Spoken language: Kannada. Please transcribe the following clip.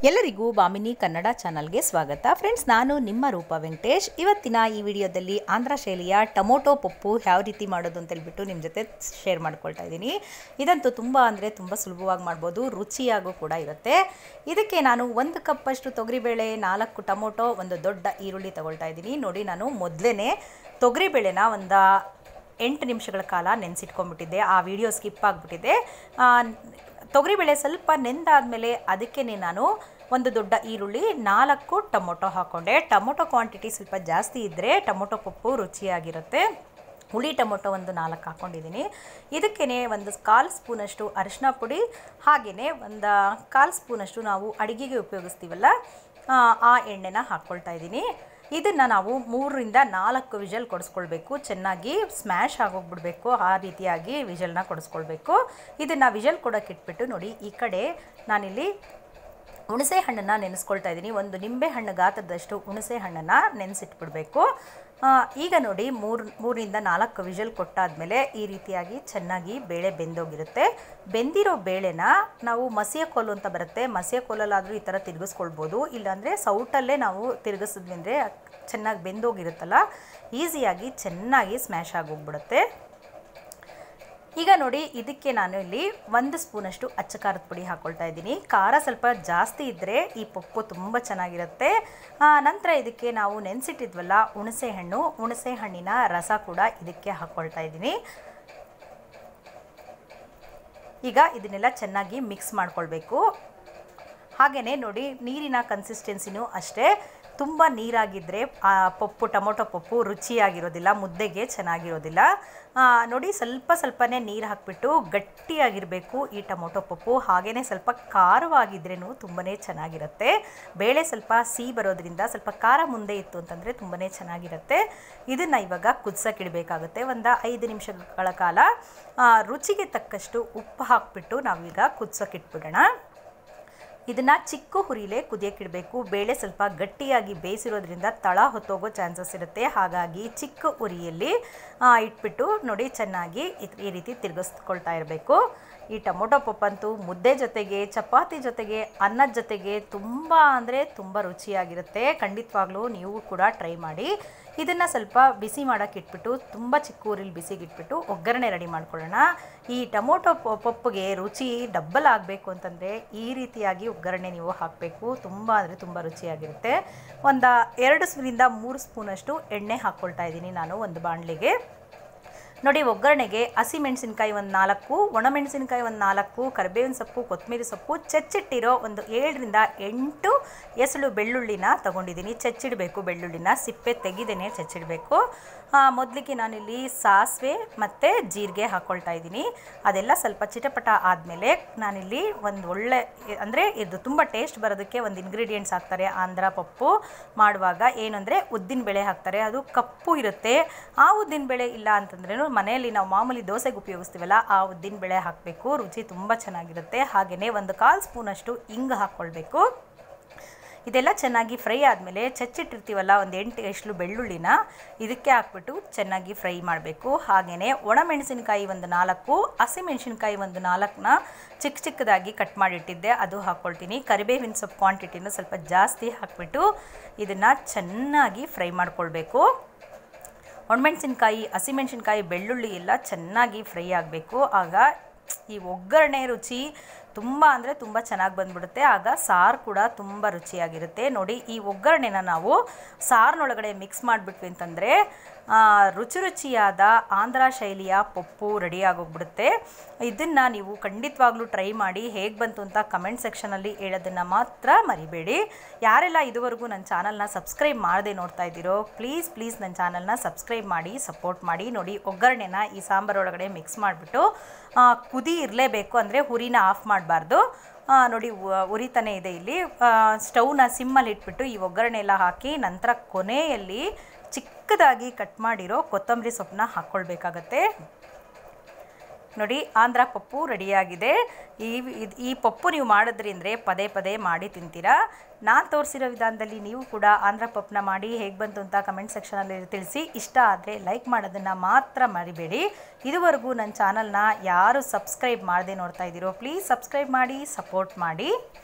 ಎಲ್ಲರಿಗೂ ಬಾಮಿನಿ ಕನ್ನಡ ಚಾನಲ್ಗೆ ಸ್ವಾಗತ ಫ್ರೆಂಡ್ಸ್ ನಾನು ನಿಮ್ಮ ರೂಪ ವೆಂಕಟೇಶ್ ಇವತ್ತಿನ ಈ ವಿಡಿಯೋದಲ್ಲಿ ಆಂಧ್ರ ಶೈಲಿಯ ಟೊಮೊಟೊ ಪಪ್ಪು ಯಾವ ರೀತಿ ಮಾಡೋದು ಅಂತ ಹೇಳ್ಬಿಟ್ಟು ನಿಮ್ಮ ಜೊತೆ ಶೇರ್ ಮಾಡ್ಕೊಳ್ತಾ ಇದ್ದೀನಿ ಇದಂತೂ ತುಂಬ ಅಂದರೆ ತುಂಬ ಸುಲಭವಾಗಿ ಮಾಡ್ಬೋದು ರುಚಿಯಾಗೂ ಕೂಡ ಇರುತ್ತೆ ಇದಕ್ಕೆ ನಾನು ಒಂದು ಕಪ್ಪಷ್ಟು ತೊಗರಿಬೇಳೆ ನಾಲ್ಕು ಟೊಮೊಟೊ ಒಂದು ದೊಡ್ಡ ಈರುಳ್ಳಿ ತಗೊಳ್ತಾ ಇದ್ದೀನಿ ನೋಡಿ ನಾನು ಮೊದಲೇ ತೊಗರಿಬೇಳೆನ ಒಂದು ಎಂಟು ನಿಮಿಷಗಳ ಕಾಲ ನೆನೆಸಿಟ್ಕೊಂಡ್ಬಿಟ್ಟಿದ್ದೆ ಆ ವಿಡಿಯೋ ಸ್ಕಿಪ್ ಆಗಿಬಿಟ್ಟಿದೆ ತೊಗರಿಬೇಳೆ ಸ್ವಲ್ಪ ನೆಂದಾದಮೇಲೆ ಅದಕ್ಕೇ ನಾನು ಒಂದು ದೊಡ್ಡ ಈರುಳ್ಳಿ ನಾಲ್ಕು ಟೊಮೊಟೊ ಹಾಕ್ಕೊಂಡೆ ಟೊಮೊಟೊ ಕ್ವಾಂಟಿಟಿ ಸ್ವಲ್ಪ ಜಾಸ್ತಿ ಇದ್ದರೆ ಟೊಮೊಟೊ ಪಪ್ಪು ರುಚಿಯಾಗಿರುತ್ತೆ ಹುಳಿ ಟೊಮೊಟೊ ಒಂದು ನಾಲ್ಕು ಹಾಕ್ಕೊಂಡಿದ್ದೀನಿ ಇದಕ್ಕೇ ಒಂದು ಕಾಲು ಸ್ಪೂನಷ್ಟು ಅರಿಶಿನ ಪುಡಿ ಹಾಗೆಯೇ ಒಂದು ಕಾಲು ಸ್ಪೂನಷ್ಟು ನಾವು ಅಡುಗೆಗೆ ಉಪಯೋಗಿಸ್ತೀವಲ್ಲ ಆ, ಆ ಎಣ್ಣೆನ ಹಾಕ್ಕೊಳ್ತಾ ಇದ್ದೀನಿ ಇದನ್ನು ನಾವು ಮೂರರಿಂದ ನಾಲ್ಕು ವಿಜಲ್ ಕೊಡಿಸ್ಕೊಳ್ಬೇಕು ಚೆನ್ನಾಗಿ ಸ್ಮ್ಯಾಶ್ ಆಗೋಗ್ಬಿಡ್ಬೇಕು ಆ ರೀತಿಯಾಗಿ ವಿಜಲ್ನ ಕೊಡಿಸ್ಕೊಳ್ಬೇಕು ಇದನ್ನು ವಿಜಲ್ ಕೊಡೋಕೆ ಇಟ್ಬಿಟ್ಟು ನೋಡಿ ಈ ಕಡೆ ನಾನಿಲ್ಲಿ ಹುಣಸೆ ಹಣ್ಣನ್ನು ನೆನೆಸ್ಕೊಳ್ತಾ ಇದ್ದೀನಿ ಒಂದು ನಿಂಬೆ ಹಣ್ಣು ಗಾತ್ರದಷ್ಟು ಹುಣಸೆ ಹಣ್ಣನ್ನು ನೆನೆಸಿಟ್ಬಿಡ್ಬೇಕು ಆ, ಈಗ ನೋಡಿ ಮೂರು ಮೂರಿಂದ ನಾಲ್ಕು ವಿಜಲ್ ಕೊಟ್ಟಾದಮೇಲೆ ಈ ರೀತಿಯಾಗಿ ಚೆನ್ನಾಗಿ ಬೇಳೆ ಬೆಂದೋಗಿರುತ್ತೆ ಬೆಂದಿರೋ ಬೇಳೆನ ನಾವು ಮಸಿಯ ಕೋಲು ಅಂತ ಬರುತ್ತೆ ಮಸಿಯ ಕೋಲಲ್ಲಾದರೂ ಈ ಥರ ತಿರುಗಿಸ್ಕೊಳ್ಬೋದು ಇಲ್ಲಾಂದರೆ ಸೌಟಲ್ಲೇ ನಾವು ತಿರುಗಿಸಿದ್ವಿ ಅಂದರೆ ಚೆನ್ನಾಗಿ ಬೆಂದೋಗಿರುತ್ತಲ್ಲ ಈಸಿಯಾಗಿ ಚೆನ್ನಾಗಿ ಸ್ಮ್ಯಾಶ್ ಆಗೋಗ್ಬಿಡುತ್ತೆ ಈಗ ನೋಡಿ ಇದಕ್ಕೆ ನಾನು ಇಲ್ಲಿ ಒಂದು ಸ್ಪೂನಷ್ಟು ಅಚ್ಚ ಖಾರದ ಪುಡಿ ಹಾಕ್ಕೊಳ್ತಾ ಇದ್ದೀನಿ ಖಾರ ಸ್ವಲ್ಪ ಜಾಸ್ತಿ ಇದ್ದರೆ ಈ ಪಪ್ಪು ತುಂಬ ಚೆನ್ನಾಗಿರುತ್ತೆ ಆ, ನಂತರ ಇದಕ್ಕೆ ನಾವು ನೆನೆಸಿಟ್ಟಿದ್ವಲ್ಲ ಹುಣಸೆ ಹಣ್ಣು ಹುಣಸೆ ಹಣ್ಣಿನ ರಸ ಕೂಡ ಇದಕ್ಕೆ ಹಾಕ್ಕೊಳ್ತಾ ಇದ್ದೀನಿ ಈಗ ಇದನ್ನೆಲ್ಲ ಚೆನ್ನಾಗಿ ಮಿಕ್ಸ್ ಮಾಡ್ಕೊಳ್ಬೇಕು ಹಾಗೆಯೇ ನೋಡಿ ನೀರಿನ ಕನ್ಸಿಸ್ಟೆನ್ಸಿನೂ ಅಷ್ಟೇ ತುಂಬ ನೀರಾಗಿದ್ದರೆ ಆ ಪಪ್ಪು ಟೊಮೊಟೊ ಪಪ್ಪು ರುಚಿಯಾಗಿರೋದಿಲ್ಲ ಮುದ್ದೆಗೆ ಚೆನ್ನಾಗಿರೋದಿಲ್ಲ ಆ, ನೋಡಿ ಸ್ವಲ್ಪ ಸ್ವಲ್ಪನೇ ನೀರು ಹಾಕಿಬಿಟ್ಟು ಗಟ್ಟಿಯಾಗಿರಬೇಕು ಈ ಟೊಮೊಟೊ ಪಪ್ಪು ಹಾಗೆಯೇ ಸ್ವಲ್ಪ ಖಾರವಾಗಿದ್ರೂ ತುಂಬಾ ಚೆನ್ನಾಗಿರುತ್ತೆ ಬೇಳೆ ಸ್ವಲ್ಪ ಸಿಹಿ ಬರೋದ್ರಿಂದ ಸ್ವಲ್ಪ ಖಾರ ಮುಂದೆ ಇತ್ತು ಅಂತಂದರೆ ತುಂಬಾ ಚೆನ್ನಾಗಿರುತ್ತೆ ಇದನ್ನು ಇವಾಗ ಕುದಿಸೋಕ್ಕಿಡಬೇಕಾಗುತ್ತೆ ಒಂದು ಐದು ನಿಮಿಷಗಳ ಕಾಲ ಆ, ರುಚಿಗೆ ತಕ್ಕಷ್ಟು ಉಪ್ಪು ಹಾಕಿಬಿಟ್ಟು ನಾವೀಗ ಕುದಿಸೋಕ್ಕಿಟ್ಬಿಡೋಣ ಇದನ್ನು ಚಿಕ್ಕ ಹುರಿಲೇ ಕುದಿಯೋಕ್ಕಿಡಬೇಕು ಬೇಳೆ ಸ್ವಲ್ಪ ಗಟ್ಟಿಯಾಗಿ ಬೇಯಿಸಿರೋದ್ರಿಂದ ತಳ ಹೊತ್ತೋಗೋ ಚಾನ್ಸಸ್ ಇರುತ್ತೆ ಹಾಗಾಗಿ ಚಿಕ್ಕ ಉರಿಯಲ್ಲಿ ಆ, ಇಟ್ಬಿಟ್ಟು ನೋಡಿ ಚೆನ್ನಾಗಿ ಇದ್- ಈ ರೀತಿ ತಿರುಗಿಸ್ಕೊಳ್ತಾ ಇರಬೇಕು ಈ ಟೊಮೊಟೊ ಪಪ್ಪಂತೂ ಮುದ್ದೆ ಜೊತೆಗೆ ಚಪಾತಿ ಜೊತೆಗೆ ಅನ್ನದ ಜೊತೆಗೆ ತುಂಬ ಅಂದರೆ ತುಂಬ ರುಚಿಯಾಗಿರುತ್ತೆ ಖಂಡಿತವಾಗ್ಲೂ ನೀವು ಕೂಡ ಟ್ರೈ ಮಾಡಿ ಇದನ್ನು ಸ್ವಲ್ಪ ಬಿಸಿ ಮಾಡೋಕ್ಕೆ ಇಟ್ಬಿಟ್ಟು ತುಂಬ ಚಿಕ್ಕ ಊರಿಲಿ ಬಿಸಿಗೆ ಇಟ್ಬಿಟ್ಟು ಒಗ್ಗರಣೆ ರೆಡಿ ಮಾಡ್ಕೊಳ್ಳೋಣ ಈ ಟೊಮೊಟೊ ಪ- ಪಪ್ಪುಗೆ ರುಚಿ ಡಬ್ಬಲ್ ಆಗಬೇಕು ಅಂತಂದರೆ ಈ ರೀತಿಯಾಗಿ ಒಗ್ಗರಣೆ ನೀವು ಹಾಕಬೇಕು ತುಂಬ ಅಂದರೆ ತುಂಬ ರುಚಿಯಾಗಿರುತ್ತೆ ಒಂದು ಎರಡು ಸ್ಪೂನಿಂದ ಮೂರು ಸ್ಪೂನಷ್ಟು ಎಣ್ಣೆ ಹಾಕ್ಕೊಳ್ತಾ ಇದ್ದೀನಿ ನಾನು ಒಂದು ಬಾಣಲಿಗೆ ನೋಡಿ ಒಗ್ಗರಣೆಗೆ ಹಸಿಮೆಣಸಿನ್ಕಾಯಿ ಒಂದು ನಾಲ್ಕು ಒಣಮೆಣಸಿನ್ಕಾಯಿ ಒಂದು ನಾಲ್ಕು ಕರಿಬೇವಿನ ಸೊಪ್ಪು ಕೊತ್ತಂಬರಿ ಸೊಪ್ಪು ಚೆಚ್ಚಿಟ್ಟಿರೋ ಒಂದು ಏಳರಿಂದ ಎಂಟು ಎಸಳು ಬೆಳ್ಳುಳ್ಳಿನ ತಗೊಂಡಿದ್ದೀನಿ ಚೆಚ್ಚಿಡಬೇಕು ಬೆಳ್ಳುಳ್ಳಿನ ಸಿಪ್ಪೆ ತೆಗೆದೇನೆ ಚೆಚ್ಚಿಡಬೇಕು ಮೊದಲಿಗೆ ನಾನಿಲ್ಲಿ ಸಾಸಿವೆ ಮತ್ತು ಜೀರಿಗೆ ಹಾಕ್ಕೊಳ್ತಾ ಇದ್ದೀನಿ ಅದೆಲ್ಲ ಸ್ವಲ್ಪ ಚಿಟಪಟ ಆದಮೇಲೆ ನಾನಿಲ್ಲಿ ಒಂದು ಒಳ್ಳೆ ಅಂದರೆ ಇದು ತುಂಬ ಟೇಸ್ಟ್ ಬರೋದಕ್ಕೆ ಒಂದು ಇಂಗ್ರೀಡಿಯೆಂಟ್ಸ್ ಹಾಕ್ತಾರೆ ಆಂಧ್ರ ಪಪ್ಪು ಮಾಡುವಾಗ ಏನಂದರೆ ಉದ್ದಿನಬೇಳೆ ಹಾಕ್ತಾರೆ ಅದು ಕಪ್ಪು ಇರುತ್ತೆ ಆ ಉದ್ದಿನಬೇಳೆ ಇಲ್ಲ ಅಂತಂದ್ರೂ ಮನೆಯಲ್ಲಿ ನಾವು ಮಾಮೂಲಿ ದೋಸೆಗೆ ಉಪಯೋಗಿಸ್ತೀವಲ್ಲ ಆ ಉದ್ದಿನಬೇಳೆ ಹಾಕಬೇಕು ರುಚಿ ತುಂಬ ಚೆನ್ನಾಗಿರುತ್ತೆ ಹಾಗೆಯೇ ಒಂದು ಕಾಲು ಸ್ಪೂನಷ್ಟು ಇಂಗು ಹಾಕ್ಕೊಳ್ಬೇಕು ಇದೆಲ್ಲ ಚೆನ್ನಾಗಿ ಫ್ರೈ ಆದಮೇಲೆ ಚಚ್ಚಿಟ್ಟಿರ್ತೀವಲ್ಲ ಒಂದು ಎಂಟು ಎಷ್ಟಲು ಬೆಳ್ಳುಳ್ಳಿನ ಇದಕ್ಕೆ ಹಾಕ್ಬಿಟ್ಟು ಚೆನ್ನಾಗಿ ಫ್ರೈ ಮಾಡಬೇಕು ಹಾಗೆಯೇ ಒಣಮೆಣಸಿನ್ಕಾಯಿ ಒಂದು ನಾಲ್ಕು ಹಸಿಮೆಣಸಿನ್ಕಾಯಿ ಒಂದು ನಾಲ್ಕನ್ನ ಚಿಕ್ಕ ಚಿಕ್ಕದಾಗಿ ಕಟ್ ಮಾಡಿಟ್ಟಿದ್ದೆ ಅದು ಹಾಕ್ಕೊಳ್ತೀನಿ ಕರಿಬೇವಿನ ಸೊಪ್ಪು ಕ್ವಾಂಟಿಟಿನೂ ಸ್ವಲ್ಪ ಜಾಸ್ತಿ ಹಾಕ್ಬಿಟ್ಟು ಇದನ್ನು ಚೆನ್ನಾಗಿ ಫ್ರೈ ಮಾಡ್ಕೊಳ್ಬೇಕು ಒಣಮೆಣಸಿನ್ಕಾಯಿ ಹಸಿಮೆಣಸಿನ್ಕಾಯಿ ಬೆಳ್ಳುಳ್ಳಿ ಎಲ್ಲ ಚೆನ್ನಾಗಿ ಫ್ರೈ ಆಗಬೇಕು ಆಗ ಈ ಒಗ್ಗರಣೆ ರುಚಿ ತುಂಬ ಅಂದರೆ ತುಂಬ ಚೆನ್ನಾಗಿ ಬಂದ್ಬಿಡುತ್ತೆ ಆಗ ಸಾರು ಕೂಡ ತುಂಬ ರುಚಿಯಾಗಿರುತ್ತೆ ನೋಡಿ ಈ ಒಗ್ಗರಣೆನ ನಾವು ಸಾರಿನೊಳಗಡೆ ಮಿಕ್ಸ್ ಮಾಡಿಬಿಟ್ವಿ ಅಂತಂದರೆ ರುಚಿ ರುಚಿಯಾದ ಆಂಧ್ರ ಶೈಲಿಯ ಪಪ್ಪು ರೆಡಿ ಆಗೋಗ್ಬಿಡುತ್ತೆ ಇದನ್ನು ನೀವು ಖಂಡಿತವಾಗ್ಲೂ ಟ್ರೈ ಮಾಡಿ ಹೇಗೆ ಬಂತು ಅಂತ ಕಮೆಂಟ್ ಸೆಕ್ಷನಲ್ಲಿ ಹೇಳೋದನ್ನು ಮಾತ್ರ ಮರಿಬೇಡಿ ಯಾರೆಲ್ಲ ಇದುವರೆಗೂ ನನ್ನ ಚಾನಲ್ನ ಸಬ್ಸ್ಕ್ರೈಬ್ ಮಾಡದೆ ನೋಡ್ತಾ ಇದ್ದೀರೋ ಪ್ಲೀಸ್ ಪ್ಲೀಸ್ ನನ್ನ ಚಾನಲ್ನ ಸಬ್ಸ್ಕ್ರೈಬ್ ಮಾಡಿ ಸಪೋರ್ಟ್ ಮಾಡಿ ನೋಡಿ ಒಗ್ಗರಣೆನ ಈ ಸಾಂಬಾರೊಳಗಡೆ ಮಿಕ್ಸ್ ಮಾಡಿಬಿಟ್ಟು ಕುದಿ ಇರಲೇಬೇಕು ಅಂದರೆ ಹುರಿನ ಆಫ್ ಮಾಡಬಾರ್ದು ನೋಡಿ ಉ- ಉರಿತಾನೆ ಇದೆ ಇಲ್ಲಿ ಆ, ಸ್ಟವ್ನ ಸಿಮ್ಮಲ್ಲಿ ಇಟ್ಬಿಟ್ಟು ಈ ಒಗ್ಗರಣೆ ಎಲ್ಲ ಹಾಕಿ ನಂತರ ಕೊನೆಯಲ್ಲಿ ಚಿಕ್ಕದಾಗಿ ಕಟ್ ಮಾಡಿರೋ ಕೊತ್ತಂಬರಿ ಸೊಪ್ಪನ್ನ ಹಾಕ್ಕೊಳ್ಬೇಕಾಗತ್ತೆ ನೋಡಿ ಆಂಧ್ರ ಪಪ್ಪು ರೆಡಿಯಾಗಿದೆ ಈ ಇದ್- ಈ ಪಪ್ಪು ನೀವು ಮಾಡಿದ್ರಿ ಅಂದರೆ ಪದೇ ಪದೇ ಮಾಡಿ ತಿಂತೀರಾ ನಾನು ತೋರಿಸಿರೋ ವಿಧಾನದಲ್ಲಿ ನೀವು ಕೂಡ ಆಂಧ್ರ ಪಪ್ಪನ್ನ ಮಾಡಿ ಹೇಗೆ ಬಂತು ಅಂತ ಕಮೆಂಟ್ ಸೆಕ್ಷನಲ್ಲಿ ತಿಳಿಸಿ ಇಷ್ಟ ಆದರೆ ಲೈಕ್ ಮಾಡೋದನ್ನು ಮಾತ್ರ ಮರಿಬೇಡಿ ಇದುವರೆಗೂ ನನ್ನ ಚಾನಲ್ನ ಯಾರು ಸಬ್ಸ್ಕ್ರೈಬ್ ಮಾಡದೆ ನೋಡ್ತಾ ಇದ್ದೀರೋ ಪ್ಲೀಸ್ ಸಬ್ಸ್ಕ್ರೈಬ್ ಮಾಡಿ ಸಪೋರ್ಟ್ ಮಾಡಿ